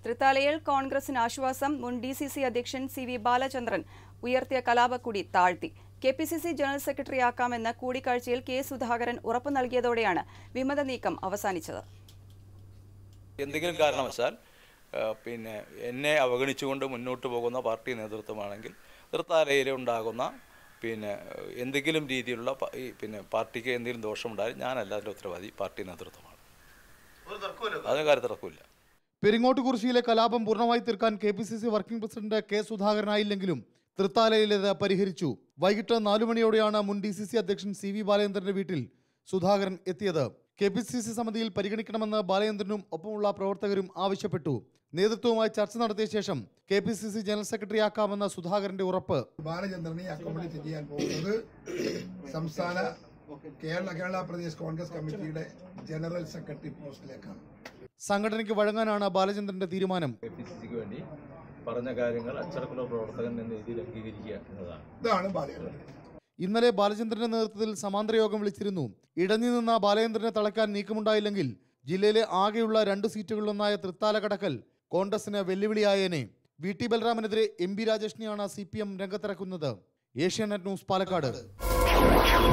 തൃത്താലയിൽ കോൺഗ്രസിന് ആശ്വാസം മുൻ ഡി സി സി അധ്യക്ഷൻ സി വി ബാലചന്ദ്രൻ ഉയർത്തിയ കലാപക്കൊടി താഴ്ത്തി K P C C general സെക്രട്ടറിയാക്കാമെന്ന് കൂടിക്കാഴ്ചയിൽ കെ സുധാകരൻ ഉറപ്പു നൽകിയതോടെയാണ് വിമത നീക്കം അവസാനിച്ചത് എന്തെങ്കിലും കാരണവശാൽ ആ, പിന്നെ എന്നെ അവഗണിച്ചുകൊണ്ട് മുന്നോട്ട് പോകുന്ന പാർട്ടി നേതൃത്വമാണെങ്കിൽ തൃത്താലയിൽ ഉണ്ടാകുന്ന പിന്നെ എന്തെങ്കിലും രീതിയിലുള്ള പ- ഈ പിന്നെ പാർട്ടിക്ക് എന്തെങ്കിലും ദോഷമുണ്ടായാൽ ഞാനല്ല അതിൻ്റെ ഉത്തരവാദി പാർട്ടി നേതൃത്വമാണ് അതിന് കാര്യത്തിൽ തർക്കമില്ല പെരിങ്ങോട്ടുകുറിശിയിലെ കലാപം പൂർണ്ണമായി തീർക്കാൻ K P C C working president K സുധാകരനായില്ലെങ്കിലും തൃത്താലയിലേത് പരിഹരിച്ചു വൈകിട്ട് നാലു മണിയോടെയാണ് മുൻ ഡി സി സി അധ്യക്ഷൻ സി വി ബാലചന്ദ്രന്റെ വീട്ടിൽ സുധാകരൻ എത്തിയത് കെ പി സി സി സമിതിയിൽ പരിഗണിക്കണമെന്ന് ബാലചന്ദ്രനും ഒപ്പമുള്ള പ്രവർത്തകരും ആവശ്യപ്പെട്ടു നേതൃത്വവുമായി ചർച്ച നടത്തിയ ശേഷം K P C C general സെക്രട്ടറിയാക്കാമെന്ന സുധാകരന്റെ ഉറപ്പ് ബാലചന്ദ്രനെ അക്കോമഡേറ്റ് ചെയ്യാൻ പോകുന്നത് സംസ്ഥാന കേരള കേരള പ്രദേശ് കോൺഗ്രസ് കമ്മിറ്റിയുടെ ജനറൽ സെക്രട്ടറി പോസ്റ്റിലേക്കാണ് സംഘടനയ്ക്ക് വഴങ്ങാനാണ് ബാലചന്ദ്രന്റെ തീരുമാനം കെ പി സി സിക്ക് വേണ്ടി പറഞ്ഞ കാര്യങ്ങൾ അച്ചടക്കമുള്ള പ്രവർത്തകൻ എന്ന രീതിയിൽ അംഗീകരിക്കുക എന്നതാണ് ഇതാണ് ബാലചന്ദ്രൻ ഇന്നലെ ബാലചന്ദ്രന്റെ നേതൃത്വത്തിൽ സമാന്തര യോഗം വിളിച്ചിരുന്നു ഇടഞ്ഞു നിന്ന ബാലചന്ദ്രനെ തളയ്ക്കാൻ നീക്കമുണ്ടായില്ലെങ്കിൽ ജില്ലയിലെ ആകെയുള്ള രണ്ട് സീറ്റുകളിലൊന്നായ തൃത്താല കടക്കൽ കോൺഗ്രസിന് വെല്ലുവിളിയായേനെ വി ടി ബലറാമിനെതിരെ എം ബി രാജേഷിനെയാണ് സി പി എം രംഗത്തിറക്കുന്നത് ഏഷ്യാനെറ്റ് ന്യൂസ് പാലക്കാട്